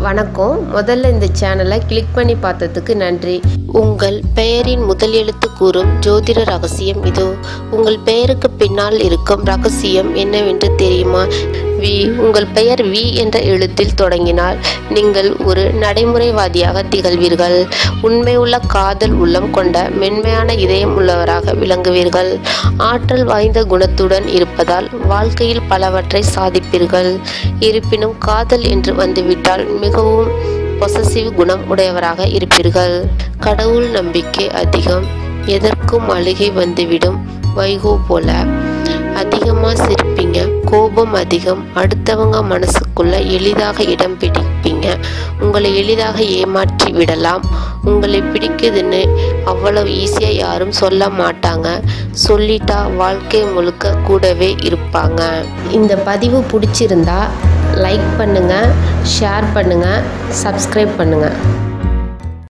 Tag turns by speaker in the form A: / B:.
A: வணக்கம் முதல்ல இந்த சேனலை கிளிக் பண்ணி பார்த்ததுக்கு நன்றி உங்கள் பெயரின் முதல் எழுத்து கூறும் ஜோதிட ரகசியம் இதோ உங்கள் பெயருக்கு பின்னால் இருக்கும் ரகசியம் என்னவென்று தெரியுமா வி உங்கள் பெயர் வி என்ற எழுத்தில் தொடங்கினால் நீங்கள் ஒரு நடைமுறைவாதியாக திகழ்வீர்கள் உண்மையுள்ள காதல் உள்ளம் கொண்ட மென்மையான இதயம் உள்ளவராக விளங்குவீர்கள் ஆற்றல் வாய்ந்த குணத்துடன் இருப்பதால் வாழ்க்கையில் பலவற்றை சாதிப்பீர்கள் இருப்பினும் காதல் என்று வந்துவிட்டால் மிகவும் பொசசிவ் குணம் உடையவராக இருப்பீர்கள் கடவுள் நம்பிக்கை அதிகம் எதற்கும் அழுகை வந்துவிடும் வைகோ போல அதிகமாக சிரிப்பீங்க கோபம் அதிகம் அடுத்தவங்க மனசுக்குள்ள எளிதாக இடம் பிடிப்பீங்க உங்களை எளிதாக ஏமாற்றி விடலாம் உங்களை பிடிக்குதுன்னு அவ்வளவு ஈஸியாக யாரும் சொல்ல மாட்டாங்க சொல்லிட்டா வாழ்க்கை முழுக்க கூடவே இருப்பாங்க இந்த பதிவு பிடிச்சிருந்தா லைக் பண்ணுங்கள் ஷேர் பண்ணுங்கள் சப்ஸ்கிரைப் பண்ணுங்கள்